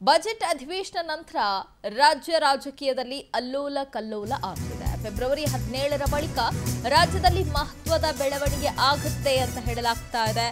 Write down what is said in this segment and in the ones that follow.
budget ಅಧಿವೇಶನ ನಂತರ ರಾಜ್ಯ ರಾಜಕೀಯದಲ್ಲಿ ಅಲ್ಲೋಲ ಕಲ್ಲೋಲ ಆಗ್ತಿದೆ ಫೆಬ್ರವರಿ ಹದಿನೇಳರ ಬಳಿಕ ರಾಜ್ಯದಲ್ಲಿ ಮಹತ್ವದ ಬೆಳವಣಿಗೆ ಆಗುತ್ತೆ ಅಂತ ಹೇಳಲಾಗ್ತಾ ಇದೆ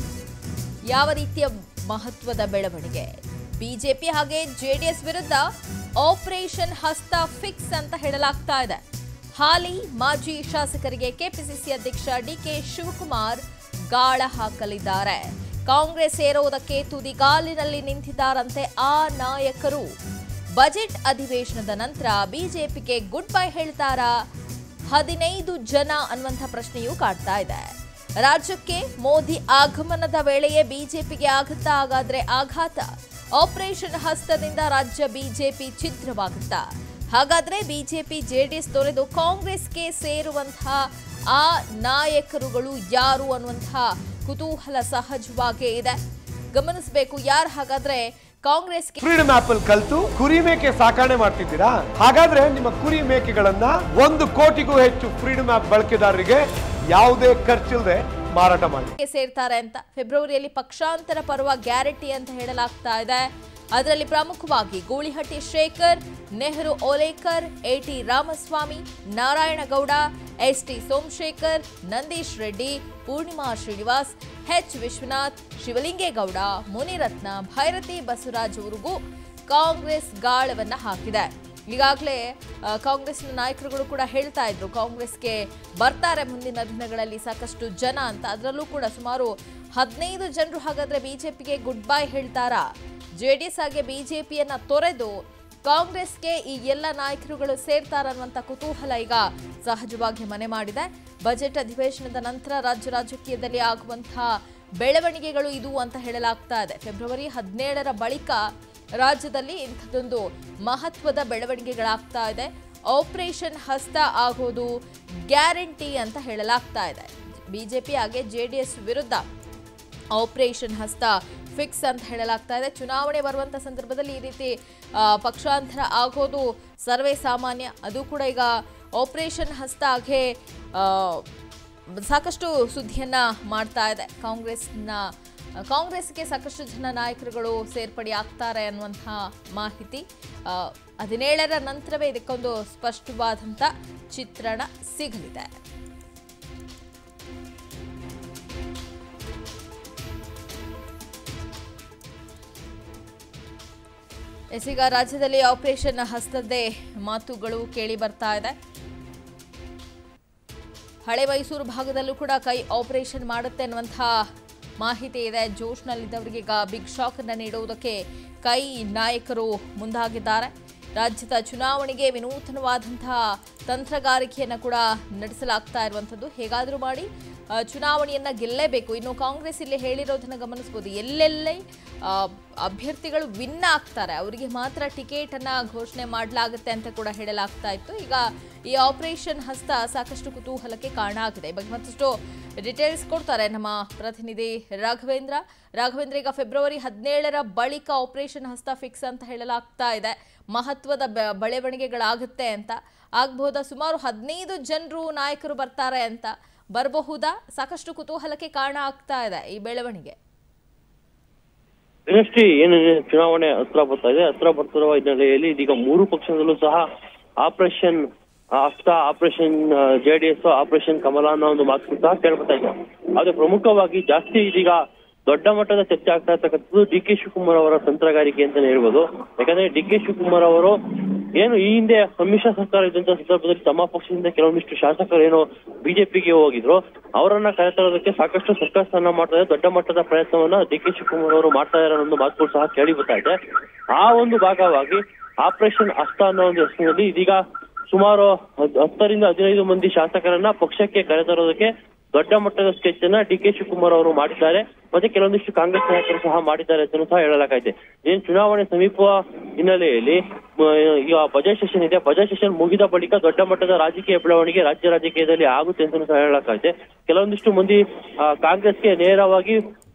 ಯಾವ ರೀತಿಯ ಮಹತ್ವದ ಬೆಳವಣಿಗೆ ಬಿಜೆಪಿ ಹಾಗೆ ಜೆಡಿಎಸ್ ವಿರುದ್ಧ ಆಪರೇಷನ್ ಹಸ್ತ ಫಿಕ್ಸ್ ಅಂತ ಹೇಳಲಾಗ್ತಾ ಇದೆ ಹಾಲಿ ಮಾಜಿ ಶಾಸಕರಿಗೆ ಕೆಪಿಸಿಸಿ ಅಧ್ಯಕ್ಷ ಡಿಕೆ ಶಿವಕುಮಾರ್ ಗಾಳ ಹಾಕಲಿದ್ದಾರೆ ಕಾಂಗ್ರೆಸ್ ಸೇರೋದಕ್ಕೆ ತುದಿಗಾಲಿನಲ್ಲಿ ನಿಂತಿದ್ದಾರಂತೆ ಆ ನಾಯಕರು ಬಜೆಟ್ ಅಧಿವೇಶನದ ನಂತರ ಬಿಜೆಪಿಗೆ ಗುಡ್ ಬೈ ಹೇಳ್ತಾರಾ ಹದಿನೈದು ಜನ ಅನ್ನುವಂಥ ಪ್ರಶ್ನೆಯೂ ಕಾಡ್ತಾ ಇದೆ ರಾಜ್ಯಕ್ಕೆ ಮೋದಿ ಆಗಮನದ ವೇಳೆಯೇ ಬಿಜೆಪಿಗೆ ಆಗುತ್ತಾ ಹಾಗಾದ್ರೆ ಆಘಾತ ಆಪರೇಷನ್ ಹಸ್ತದಿಂದ ರಾಜ್ಯ ಬಿಜೆಪಿ ಛಿದ್ರವಾಗುತ್ತಾ ಹಾಗಾದ್ರೆ ಬಿಜೆಪಿ ಜೆಡಿಎಸ್ ತೊರೆದು ಕಾಂಗ್ರೆಸ್ಗೆ ಸೇರುವಂತಹ ಆ ನಾಯಕರುಗಳು ಯಾರು ಅನ್ನುವಂತಹ ಕುತೂಹಲ ಸಹಜವಾಗೇ ಇದೆ ಗಮನಿಸಬೇಕು ಯಾರು ಹಾಗಾದ್ರೆ ಕಾಂಗ್ರೆಸ್ಗೆ ಫ್ರೀಡಮ್ ಆಪ್ ಅಲ್ಲಿ ಕಲ್ತು ಕುರಿ ಮೇಕೆ ಸಾಕಣೆ ಮಾಡ್ತಿದ್ದೀರಾ ಹಾಗಾದ್ರೆ ನಿಮ್ಮ ಕುರಿ ಮೇಕೆಗಳನ್ನ ಒಂದು ಕೋಟಿಗೂ ಹೆಚ್ಚು ಫ್ರೀಡಮ್ ಆಪ್ ಬಳಕೆದಾರರಿಗೆ ಯಾವುದೇ ಖರ್ಚಿಲ್ಲದೆ ಮಾರಾಟ ಮಾಡಿ ಗೆ ಸೇರ್ತಾರೆ ಅಂತ ಫೆಬ್ರವರಿಯಲ್ಲಿ ಪಕ್ಷಾಂತರ ಪರ್ವ ಗ್ಯಾರಂಟಿ ಅಂತ ಹೇಳಲಾಗ್ತಾ ಇದೆ ಅದರಲ್ಲಿ ಪ್ರಮುಖವಾಗಿ Goolihatti Shekhar Nehru Olekar AT Ramaswamy Narayanagowda ST Somashekhar Nandish Reddy Poornima Srinivas H Vishwanath Shivalingegowda Munirathna Byrathi Basavaraj ಅವರಿಗೂ ಕಾಂಗ್ರೆಸ್ ಗಾಳವನ್ನ ಹಾಕಿದೆ ಈಗಾಗಲೇ ಆ, ಕಾಂಗ್ರೆಸ್ನ ನಾಯಕರುಗಳು ಕೂಡ ಹೇಳ್ತಾ ಇದ್ರು ಕಾಂಗ್ರೆಸ್ಗೆ ಬರ್ತಾರೆ ಮುಂದಿನ ದಿನಗಳಲ್ಲಿ ಸಾಕಷ್ಟು ಜನ ಅಂತ ಅದರಲ್ಲೂ ಕೂಡ ಸುಮಾರು ಹದಿನೈದು ಜನರು ಹಾಗಾದ್ರೆ ಬಿಜೆಪಿಗೆ ಗುಡ್ ಬೈ ಹೇಳ್ತಾರಾ ಜೆಡಿಎಸ್ ಹಾಗೆ ಬಿಜೆಪಿಯನ್ನ ತೊರೆದು ಕಾಂಗ್ರೆಸ್ಗೆ ಈ ಎಲ್ಲ ನಾಯಕರುಗಳು ಸೇರ್ತಾರ ಅನ್ನುವಂಥ ಕುತೂಹಲ ಈಗ ಸಹಜವಾಗಿ ಮನೆ ಮಾಡಿದೆ ಬಜೆಟ್ ಅಧಿವೇಶನದ ನಂತರ ರಾಜ್ಯ ರಾಜಕೀಯದಲ್ಲಿ ಆಗುವಂತಹ ಬೆಳವಣಿಗೆಗಳು ಇದು ಅಂತ ಹೇಳಲಾಗ್ತಾ ಇದೆ ಫೆಬ್ರವರಿ ಹದಿನೇಳರ ಬಳಿಕ ರಾಜ್ಯದಲ್ಲಿ ಇಂಥದ್ದೊಂದು ಮಹತ್ವದ ಬೆಳವಣಿಗೆಗಳಾಗ್ತಾ ಇದೆ ಆಪರೇಷನ್ ಹಸ್ತ ಆಗೋದು ಗ್ಯಾರಂಟಿ ಅಂತ ಹೇಳಲಾಗ್ತಾ ಇದೆ ಬಿಜೆಪಿ ಹಾಗೆ ಜೆಡಿಎಸ್ ವಿರುದ್ಧ ಆಪರೇಷನ್ ಹಸ್ತ ಫಿಕ್ಸ್ ಅಂತ ಹೇಳಲಾಗ್ತಾ ಇದೆ ಚುನಾವಣೆ ಬರುವಂಥ ಸಂದರ್ಭದಲ್ಲಿ ಈ ರೀತಿ ಆ, ಪಕ್ಷಾಂತರ ಆಗೋದು ಸರ್ವೇ ಸಾಮಾನ್ಯ ಅದು ಕೂಡ ಈಗ ಆಪರೇಷನ್ ಹಸ್ತ ಹಾಗೆ ಆ, ಸಾಕಷ್ಟು ಸುದ್ದಿಯನ್ನ ಮಾಡ್ತಾ ಇದೆ ಕಾಂಗ್ರೆಸ್ನ ಕಾಂಗ್ರೆಸ್ಗೆ ಸಾಕಷ್ಟು ಜನ ನಾಯಕರುಗಳು ಸೇರ್ಪಡೆ ಆಗ್ತಾರೆ ಅನ್ನುವಂಥ ಮಾಹಿತಿ ಆ, ಹದಿನೇಳರ ನಂತರವೇ ಇದಕ್ಕೊಂದು ಸ್ಪಷ್ಟವಾದಂಥ ಚಿತ್ರಣ ಸಿಗಲಿದೆ ಎಸ್, ಈಗ ರಾಜ್ಯದಲ್ಲಿ ಆಪರೇಷನ್ ಹಸ್ತದ್ದೇ ಮಾತುಗಳು ಕೇಳಿ ಬರ್ತಾ ಇದೆ ಹಳೆ ಮೈಸೂರು ಭಾಗದಲ್ಲೂ ಕೂಡ ಕೈ ಆಪರೇಷನ್ ಮಾಡುತ್ತೆ ಅನ್ನುವಂಥ ಮಾಹಿತಿ ಇದೆ ಜೋಶ್ನಲ್ಲಿದ್ದವರಿಗೆ ಈಗ ಬಿಗ್ ಶಾಕ್ ಅನ್ನ ನೀಡುವುದಕ್ಕೆ ಕೈ ನಾಯಕರು ಮುಂದಾಗಿದ್ದಾರೆ ರಾಜ್ಯದ ಚುನಾವಣೆಗೆ ವಿನೂತನವಾದಂತಹ ತಂತ್ರಗಾರಿಕೆಯನ್ನು ಕೂಡ ನಡೆಸಲಾಗ್ತಾ ಇರುವಂಥದ್ದು ಹೇಗಾದರೂ ಮಾಡಿ ಆ, ಚುನಾವಣೆಯನ್ನ ಗೆಲ್ಲೇಬೇಕು ಇನ್ನು ಕಾಂಗ್ರೆಸ್ ಇಲ್ಲಿ ಹೇಳಿರೋದನ್ನ ಗಮನಿಸಬಹುದು ಎಲ್ಲೆಲ್ಲೇ ಆ, ಅಭ್ಯರ್ಥಿಗಳು ವಿನ್ ಆಗ್ತಾರೆ ಅವರಿಗೆ ಮಾತ್ರ ಟಿಕೆಟ್ ಅನ್ನ ಘೋಷಣೆ ಮಾಡಲಾಗುತ್ತೆ ಅಂತ ಕೂಡ ಹೇಳಲಾಗ್ತಾ ಇತ್ತು ಈಗ ಈ ಆಪರೇಷನ್ ಹಸ್ತ ಸಾಕಷ್ಟು ಕುತೂಹಲಕ್ಕೆ ಕಾರಣ ಆಗಿದೆ ಈ ಬಗ್ಗೆ ಮತ್ತಷ್ಟು ಡೀಟೇಲ್ಸ್ ಕೊಡ್ತಾರೆ ನಮ್ಮ ಪ್ರತಿನಿಧಿ ರಾಘವೇಂದ್ರ ರಾಘವೇಂದ್ರ ಈಗ ಫೆಬ್ರವರಿ ಹದಿನೇಳರ ಬಳಿಕ ಆಪರೇಷನ್ ಹಸ್ತ ಫಿಕ್ಸ್ ಅಂತ ಹೇಳಲಾಗ್ತಾ ಇದೆ ಮಹತ್ವದ ಬೆ- ಬೆಳವಣಿಗೆಗಳಾಗುತ್ತೆ ಅಂತ ಆಗ್ಬಹುದಾ ಸುಮಾರು ಹದಿನೈದು ಜನರು ನಾಯಕರು ಬರ್ತಾರೆ ಅಂತ ಬರಬಹುದಾ ಸಾಕಷ್ಟು ಕುತೂಹಲಕ್ಕೆ ಕಾರಣ ಆಗ್ತಾ ಇದೆ ಈ ಬೆಳವಣಿಗೆ ದಿನಷ್ಟಿ ಏನು ಚುನಾವಣೆ ಹತ್ರ ಬರ್ತಾ ಇದೆ ಹತ್ರ ಬರ್ತಿರುವ ಹಿನ್ನೆಲೆಯಲ್ಲಿ ಇದೀಗ ಮೂರು ಪಕ್ಷದಲ್ಲೂ ಸಹ ಆಪರೇಷನ್ ಹಸ್ತ ಆಪರೇಷನ್ ಜೆಡಿಎಸ್ ಆಪರೇಷನ್ ಕಮಲ ಅನ್ನೋ ಒಂದು ಮಾತು ಸಹ ಕೇಳ್ಕೊತಾ ಇದೆ ಆದ್ರೆ ಪ್ರಮುಖವಾಗಿ ಜಾಸ್ತಿ ಇದೀಗ ದೊಡ್ಡ ಮಟ್ಟದ ಚರ್ಚೆ ಆಗ್ತಾ ಇರ್ತಕ್ಕಂಥದ್ದು ಡಿ ಕೆ ಶಿವಕುಮಾರ್ ಅವರ ತಂತ್ರಗಾರಿಕೆ ಅಂತಾನೆ ಹೇಳ್ಬೋದು ಯಾಕಂದ್ರೆ ಡಿ ಕೆ ಶಿವಕುಮಾರ್ ಅವರು ಏನು ಈ ಹಿಂದೆ ಸಮ್ಮಿಶ್ರ ಸರ್ಕಾರ ಇದ್ದಂತ ಸಂದರ್ಭದಲ್ಲಿ ತಮ್ಮ ಪಕ್ಷದಿಂದ ಕೆಲವೊಂದಿಷ್ಟು ಶಾಸಕರು ಏನು ಬಿಜೆಪಿಗೆ ಹೋಗಿದ್ರು ಅವರನ್ನ ಕರೆತರೋದಕ್ಕೆ ಸಾಕಷ್ಟು ಸರ್ಕಾರ ಮಾಡ್ತಾ ಇದೆ ದೊಡ್ಡ ಮಟ್ಟದ ಪ್ರಯತ್ನವನ್ನ ಡಿ ಕೆ ಶಿವಕುಮಾರ್ ಅವರು ಮಾಡ್ತಾ ಇದ್ದಾರೆ ಅನ್ನೋ ಒಂದು ಮಾತುಗಳು ಸಹ ಕೇಳಿ ಬರ್ತಾ ಇದೆ ಆ ಒಂದು ಭಾಗವಾಗಿ ಆಪರೇಷನ್ ಹಸ್ತ ಅನ್ನೋ ಒಂದು ಹೆಸರಿನಲ್ಲಿ ಇದೀಗ ಸುಮಾರು ಹದ್- ಹತ್ತರಿಂದ ಹದಿನೈದು ಮಂದಿ ಶಾಸಕರನ್ನ ಪಕ್ಷಕ್ಕೆ ಕರೆತರೋದಕ್ಕೆ ದೊಡ್ಡ ಮಟ್ಟದ ಸ್ಕೆಚ್ ಅನ್ನ ಡಿ ಕೆ ಶಿವಕುಮಾರ್ ಅವರು ಮಾಡಿದ್ದಾರೆ ಮತ್ತೆ ಕೆಲವೊಂದಿಷ್ಟು ಕಾಂಗ್ರೆಸ್ ನಾಯಕರು ಸಹ ಮಾಡಿದ್ದಾರೆ ಅಂತ ಸಹ ಹೇಳಲಾಗೈತೆ ಏನ್ ಚುನಾವಣೆ ಸಮೀಪ ಹಿನ್ನೆಲೆಯಲ್ಲಿ ಮ, ಈಗ ಬಜೆಟ್ ಸೆಷನ್ ಇದೆ ಬಜೆಟ್ ಸೆಷನ್ ಮುಗಿದ ಬಳಿಕ ದೊಡ್ಡ ಮಟ್ಟದ ರಾಜಕೀಯ ಬೆಳವಣಿಗೆ ರಾಜ್ಯ ರಾಜಕೀಯದಲ್ಲಿ ಆಗುತ್ತೆ ಅಂತ ಸಹ ಹೇಳಲಾಗೈತೆ ಕೆಲವೊಂದಿಷ್ಟು ಮಂದಿ ಆ, ಕಾಂಗ್ರೆಸ್ಗೆ ನೇರವಾಗಿ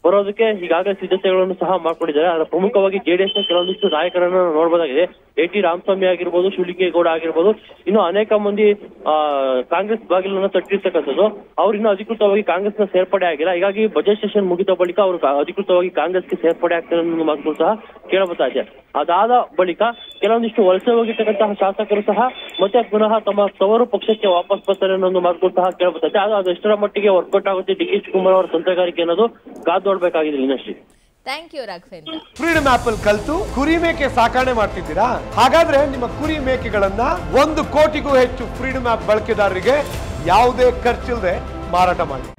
ಬರೋದಕ್ಕೆ ಈಗಾಗಲೇ ಸಿದ್ಧತೆಗಳನ್ನು ಸಹ ಮಾಡ್ಕೊಂಡಿದ್ದಾರೆ ಅದರ ಪ್ರಮುಖವಾಗಿ ಜೆಡಿಎಸ್ ನ ಕೆಲವೊಂದಿಷ್ಟು ನಾಯಕರನ್ನು ನಾವು ನೋಡಬಹುದಾಗಿದೆ ಎ ಟಿ ರಾಮಸ್ವಾಮಿ ಆಗಿರ್ಬೋದು ಶಿವಲಿಂಗೇಗೌಡ ಆಗಿರ್ಬೋದು ಇನ್ನು ಅನೇಕ ಮಂದಿ ಆ, ಕಾಂಗ್ರೆಸ್ ಬಾಗಿಲನ್ನು ತಟ್ಟಿರ್ತಕ್ಕಂಥದ್ದು ಅವ್ರು ಇನ್ನೂ ಅಧಿಕೃತವಾಗಿ ಕಾಂಗ್ರೆಸ್ನ ಸೇರ್ಪಡೆ ಆಗಿಲ್ಲ ಹೀಗಾಗಿ ಬಜೆಟ್ ಸೆಷನ್ ಮುಗಿದ ಬಳಿಕ ಅವರು ಕಾ- ಅಧಿಕೃತವಾಗಿ ಕಾಂಗ್ರೆಸ್ಗೆ ಸೇರ್ಪಡೆ ಆಗ್ತಾರೆ ಅನ್ನೋ ಮಾತುಗಳು ಸಹ ಕೇಳಬರ್ತಾ ಇದೆ ಅದಾದ ಬಳಿಕ ಕೆಲವೊಂದಿಷ್ಟು ವಲಸೆ ಹೋಗಿರ್ತಕ್ಕಂತಹ ಶಾಸಕರು ಸಹ ಮತ್ತೆ ಪುನಃ ತಮ್ಮ ತವರು ಪಕ್ಷಕ್ಕೆ ವಾಪಸ್ ಬರ್ತಾರೆ ಅನ್ನೋ ಒಂದು ಮಾತುಗಳು ಸಹ ಕೇಳಬರ್ತಾ ಇದೆ ಅದು ಎಷ್ಟರ ಮಟ್ಟಿಗೆ ವರ್ಕೌಟ್ ಆಗುತ್ತೆ ಡಿ ಕೆ ಶಿವಕುಮಾರ್ ಅವರ ತಂತ್ರಗಾರಿಕೆ ಅನ್ನೋದು ಕಾದು ನೋಡ್ಬೇಕಾಗಿದೆ ಇನ್ನಷ್ಟು thank you Raghavendra freedom app ಅಲ್ಲಿ ಕಲ್ತು ಕುರಿ ಮೇಕೆ ಸಾಕಣೆ ಮಾಡ್ತಿದ್ದೀರಾ ಹಾಗಾದ್ರೆ ನಿಮ್ಮ ಕುರಿ ಮೇಕೆಗಳನ್ನ ಒಂದು ಕೋಟಿಗೂ ಹೆಚ್ಚು ಫ್ರೀಡಮ್ ಆಪ್ ಬಳಕೆದಾರರಿಗೆ ಯಾವುದೇ ಖರ್ಚಿಲ್ಲದೆ ಮಾರಾಟ ಮಾಡಿ